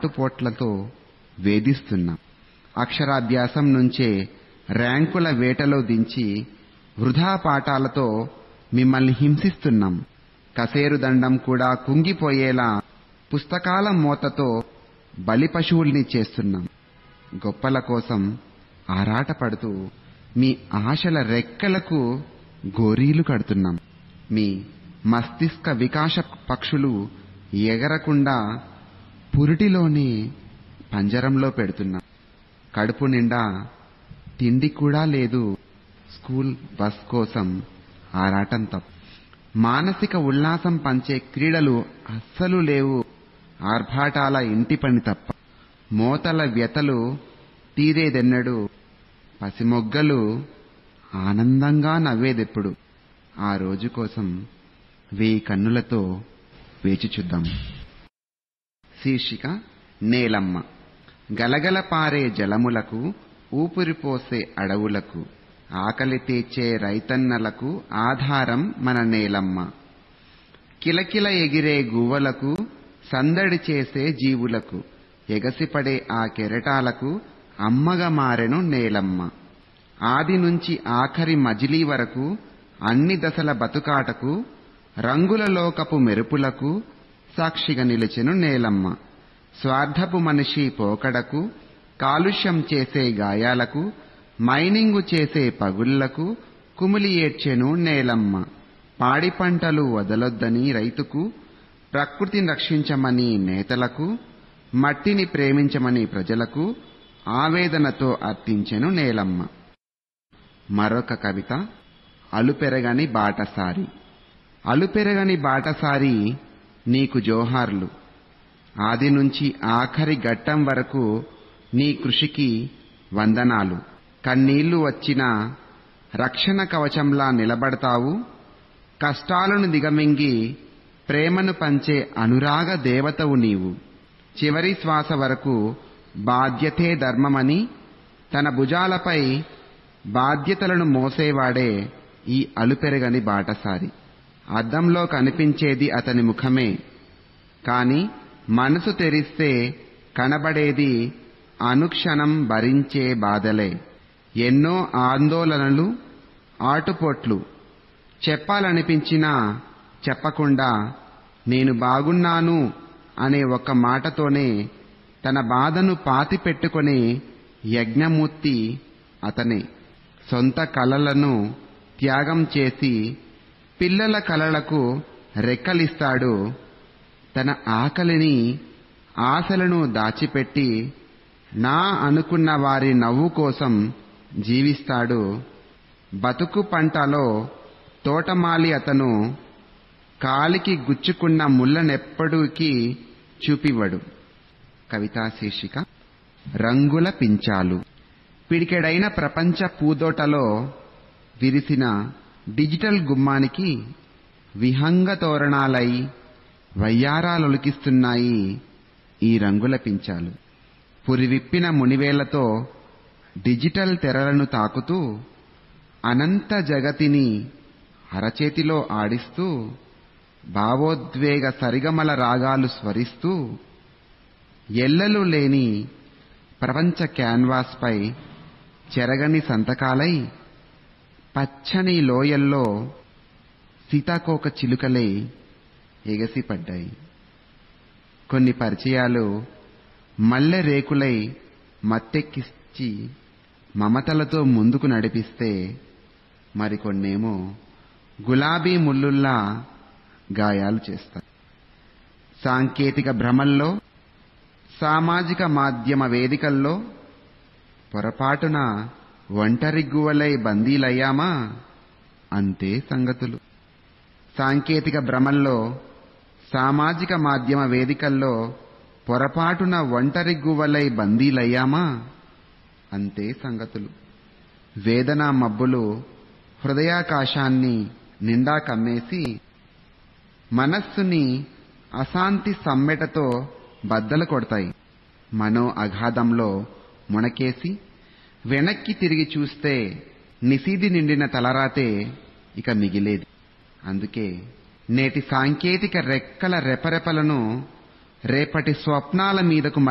ఆటుపోట్లతో వేధిస్తున్నాం అక్షరాభ్యాసం నుంచే ర్యాంకుల వేటలో దించి వృధా పాఠాలతో మిమ్మల్ని హింసిస్తున్నాం కసేరు దండం కూడా కుంగిపోయేలా పుస్తకాల మోతతో బలి పశువుల్ని చేస్తున్నాం గొప్పల కోసం ఆరాటపడుతూ మీ ఆశల రెక్కలకు గోరీలు కడుతున్నాం మీ మస్తిష్క వికాస పక్షులు ఎగరకుండా పురిటిలోనే పంజరంలో పెడుతున్నాం కడుపు నిండా తిండి కూడా లేదు స్కూల్ బస్ కోసం ఆరాటం తప్ప మానసిక ఉల్లాసం పంచే క్రీడలు అస్సలు లేవు ఆర్భాటాల ఇంటి పని తప్ప మోతల వ్యతలు తీరేదెన్నడు పసిమొగ్గలు ఆనందంగా నవ్వేదెప్పుడు ఆ రోజు కోసం వేయి కన్నులతో వేచి చూద్దాం శీర్షిక నేలమ్మ గలగల పారే జలములకు ఊపిరిపోసే అడవులకు ఆకలి తీర్చే రైతన్నలకు ఆధారం మన నేలమ్మ కిలకిల ఎగిరే గువ్వలకు సందడి చేసే జీవులకు ఎగసిపడే ఆ కెరటాలకు అమ్మగా మారెను నేలమ్మ ఆది నుంచి ఆఖరి మజిలీ వరకు అన్ని దశల బతుకాటకు రంగుల లోకపు మెరుపులకు సాక్షిగా నిలిచెను నేలమ్మ స్వార్థపు మనిషి పోకడకు కాలుష్యం చేసే గాయాలకు మైనింగు చేసే పగుళ్లకు కుమిలి ఏడ్చెను నేలమ్మ పాడి పంటలు వదలొద్దని రైతుకు ప్రకృతిని రక్షించమని నేతలకు మట్టిని ప్రేమించమని ప్రజలకు ఆవేదనతో అర్థించెను నేలమ్మ మరొక కవిత అలుపెరగని బాటసారి అలుపెరగని బాటసారి నీకు జోహార్లు ఆది నుంచి ఆఖరి ఘట్టం వరకు నీ కృషికి వందనాలు కన్నీళ్లు వచ్చినా రక్షణ కవచంలా నిలబడతావు కష్టాలను దిగమింగి ప్రేమను పంచే అనురాగ దేవతవు నీవు చివరి శ్వాస వరకు బాధ్యతే ధర్మమని తన భుజాలపై బాధ్యతలను మోసేవాడే ఈ అలుపెరగని బాటసారి అద్దంలో కనిపించేది అతని ముఖమే కాని మనసు తెరిస్తే కనబడేది అనుక్షణం భరించే బాధలే ఎన్నో ఆందోళనలు ఆటుపోట్లు చెప్పాలనిపించినా చెప్పకుండా నేను బాగున్నాను అనే ఒక్క మాటతోనే తన బాధను పాతిపెట్టుకునే యజ్ఞమూర్తి అతనే సొంత కలలను త్యాగం చేసి పిల్లల కలలకు రెక్కలిస్తాడు తన ఆకలిని ఆశలను దాచిపెట్టి నా అనుకున్న వారి నవ్వు కోసం జీవిస్తాడు బతుకు పంటలో తోటమాలి అతను కాలికి గుచ్చుకున్న ముళ్ళనెప్పటికీ చూపివ్వడు కవితా శీర్షిక రంగుల పించాలు పిడికెడైన ప్రపంచ పూదోటలో విరిసిన డిజిటల్ గుమ్మానికి విహంగ తోరణాలై వయ్యారాలొలికిస్తున్నాయి ఈ రంగుల పించాలు పురివిప్పిన మునివేళ్లతో డిజిటల్ తెరలను తాకుతూ అనంత జగతిని అరచేతిలో ఆడిస్తూ భావోద్వేగ సరిగమల రాగాలు స్వరిస్తూ ఎల్లలు లేని ప్రపంచ క్యాన్వాస్పై చెరగని సంతకాలై పచ్చని లోయల్లో సీతాకోక చిలుకలై ఎగసిపడ్డాయి కొన్ని పరిచయాలు మల్లె రేకులై మత్తెక్కిచ్చి మమతలతో ముందుకు నడిపిస్తే మరికొన్నేమో గులాబీ ముల్లుల్లా గాయాలు చేస్తాయి సాంకేతిక భ్రమల్లో సామాజిక మాధ్యమ వేదికల్లో పొరపాటున ఒంటరి గువ్వలై బందీలయ్యామా అంతే సంగతులు సాంకేతిక భ్రమల్లో సామాజిక మాధ్యమ వేదికల్లో పొరపాటున ఒంటరి గువ్వలై బందీలయ్యామా అంతే సంగతులు వేదనా మబ్బులు హృదయాకాశాన్ని నిండా కమ్మేసి మనస్సుని అశాంతి సమ్మెటతో బద్దలు కొడతాయి మనో అగాధంలో మునకేసి వెనక్కి తిరిగి చూస్తే నిసీది నిండిన తలరాతే ఇక మిగిలేది అందుకే నేటి సాంకేతిక రెక్కల రెపరెపలను రేపటి స్వప్నాల మీదకు